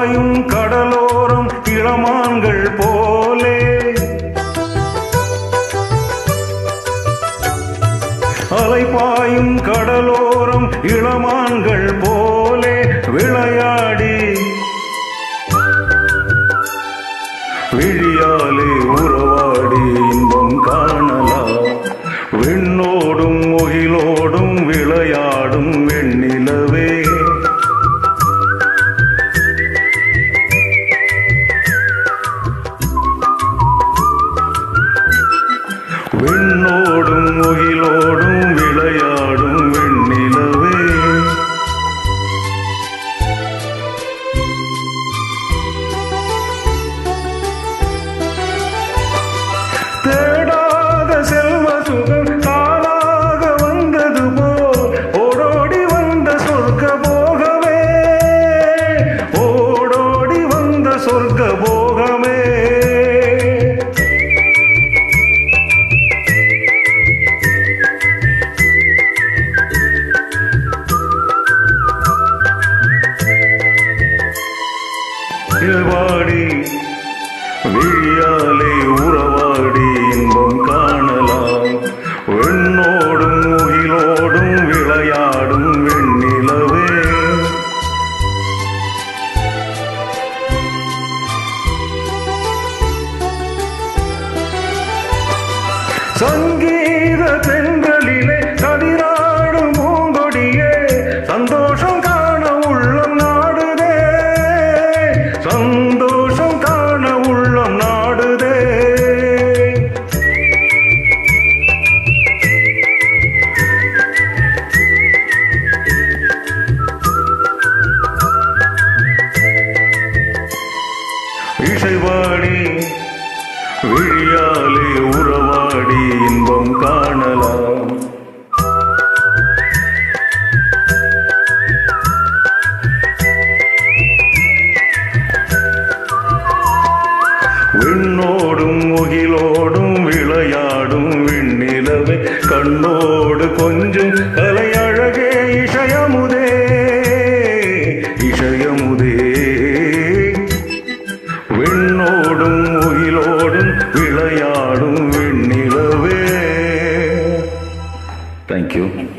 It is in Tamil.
அலைபாயும் கடலோரம் இளமான்கள் போலே அலைபாயும் கடலோரம் இளமான்கள் போலே விளையாடி விழியாலே உறவாடி இன்பம் காணலாம் விண்ணோடும் முகிலோடும் விளையாடும் வெண்ணிலவே விண்ணோடும் முகிலோடும் விளையாடும் வெண்ணிலவே தேடாத செல்வ சுகம் தானாக வந்தது போல் ஓடோடி வந்த சொர்க்க போகமே ஓடோடி வந்த சொர்க்க போகமே வாடி விழியாலே உறவாடி இன்பம் காணலாம் வெண்ணோடும் முகிலோடும் விளையாடும் வெண்ணிலவே சங்கீத தென்றலிலே கதிராடும் பூங்கொடியே சந்தோஷம் காண உள்ளம் நாடுதே சந்தோஷம் காண உள்ளம் நாடுதே இசைவாடி விழியாலே உறவாடி இன்பம் காணலாம் விண்ணோடும் முகிலோடும் விளையாடும் விண்ணிலவே கண்ணோடு கொஞ்சம் கலையழகே இசையமுதே இசையமுதே விண்ணோடும் முகிலோடும் விளையாடும் வெண்ணிலவே தேங்க்யூ